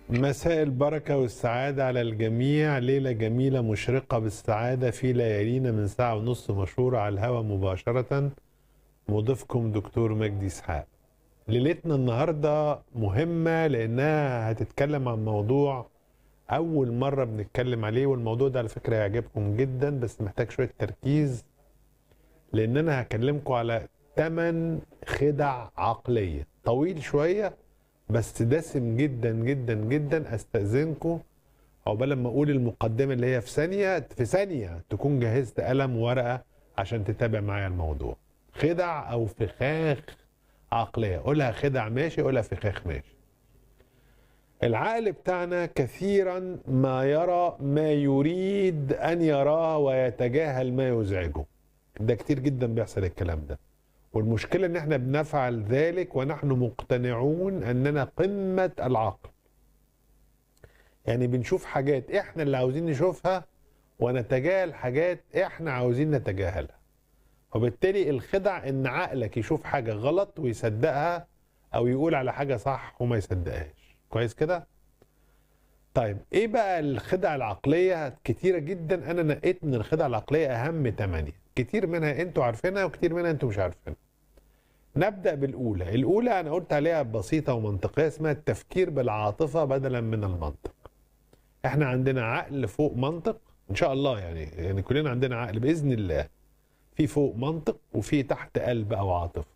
مساء البركة والسعادة على الجميع ليلة جميلة مشرقة بالسعادة في ليالينا من ساعة ونص مشهورة على الهواء مباشرة مضيفكم دكتور مجدي اسحاق ليلتنا النهاردة مهمة لأنها هتتكلم عن موضوع أول مرة بنتكلم عليه والموضوع ده على فكرة يعجبكم جدا بس محتاج شوية تركيز لأن أنا هكلمكم على 8 خدع عقلية طويل شوية بس دسم جدا جدا جدا استاذنكم عقبال لما اقول المقدمه اللي هي في ثانيه في ثانيه تكون جهزت قلم وورقه عشان تتابع معايا الموضوع خدع او فخاخ عقليه قولها خدع ماشي قولها فخاخ ماشي العقل بتاعنا كثيرا ما يرى ما يريد ان يراه ويتجاهل ما يزعجه ده كتير جدا بيحصل الكلام ده والمشكلة ان احنا بنفعل ذلك ونحن مقتنعون اننا قمة العقل يعني بنشوف حاجات احنا اللي عاوزين نشوفها ونتجاهل حاجات احنا عاوزين نتجاهلها وبالتالي الخدع ان عقلك يشوف حاجة غلط ويصدقها او يقول على حاجة صح وما يصدقهاش كويس كده طيب ايه بقى الخدع العقلية كتيرة جدا انا نقيت من الخدع العقلية اهم ثمانية كتير منها انتوا عارفينها وكتير منها انتوا مش عارفينها نبدا بالاولى الاولى انا قلت عليها بسيطه ومنطقيه اسمها التفكير بالعاطفه بدلا من المنطق احنا عندنا عقل فوق منطق ان شاء الله يعني يعني كلنا عندنا عقل باذن الله في فوق منطق وفي تحت قلب او عاطفه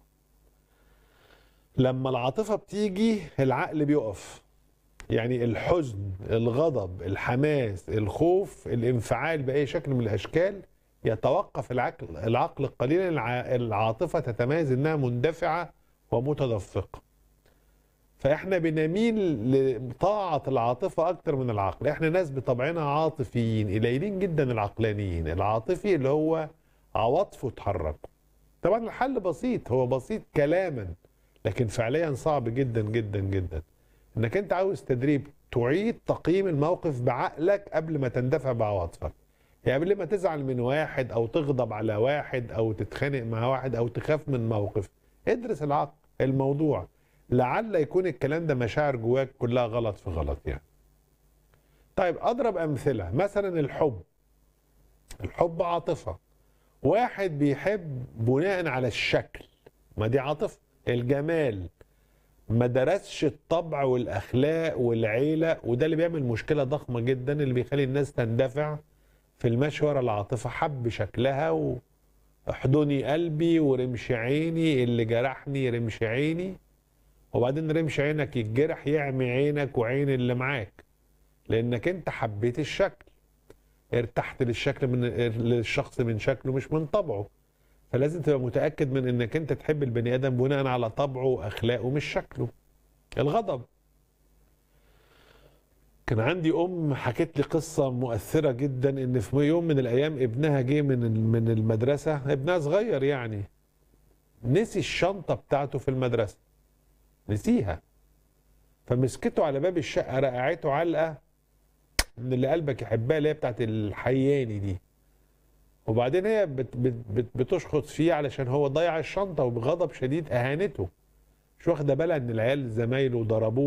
لما العاطفه بتيجي العقل بيقف يعني الحزن الغضب الحماس الخوف الانفعال باي شكل من الاشكال يتوقف العقل العقل قليلا العاطفه تتميز انها مندفعه ومتدفقه فاحنا بنميل لطاعه العاطفه اكتر من العقل احنا ناس بطبعنا عاطفيين قليلين جدا العقلانيين العاطفي اللي هو عواطفه تحرك طبعا الحل بسيط هو بسيط كلاما لكن فعليا صعب جدا جدا جدا انك انت عاوز تدريب تعيد تقييم الموقف بعقلك قبل ما تندفع بعواطفك يعني قبل ما تزعل من واحد او تغضب على واحد او تتخانق مع واحد او تخاف من موقف ادرس العقل الموضوع لعل يكون الكلام ده مشاعر جواك كلها غلط في غلط يعني طيب اضرب امثله مثلا الحب الحب عاطفه واحد بيحب بناء على الشكل ما دي عاطفه الجمال ما درسش الطبع والاخلاق والعيله وده اللي بيعمل مشكله ضخمه جدا اللي بيخلي الناس تندفع في المشي ورا العاطفه حب شكلها واحضني قلبي ورمش عيني اللي جرحني رمش عيني وبعدين رمش عينك يتجرح يعمي عينك وعين اللي معاك لانك انت حبيت الشكل ارتحت للشكل من للشخص من شكله مش من طبعه فلازم تبقى متاكد من انك انت تحب البني ادم بناء على طبعه واخلاقه مش شكله الغضب كان عندي ام حكت لي قصه مؤثره جدا ان في يوم من الايام ابنها جه من من المدرسه ابنها صغير يعني نسي الشنطه بتاعته في المدرسه نسيها فمسكته على باب الشقه رقعته علقه من اللي قلبك يحبها اللي هي بتاعت الحياني دي وبعدين هي بت بت بت بتشخط فيه علشان هو ضيع الشنطه وبغضب شديد اهانته مش واخده بالها ان العيال زمايله ضربوه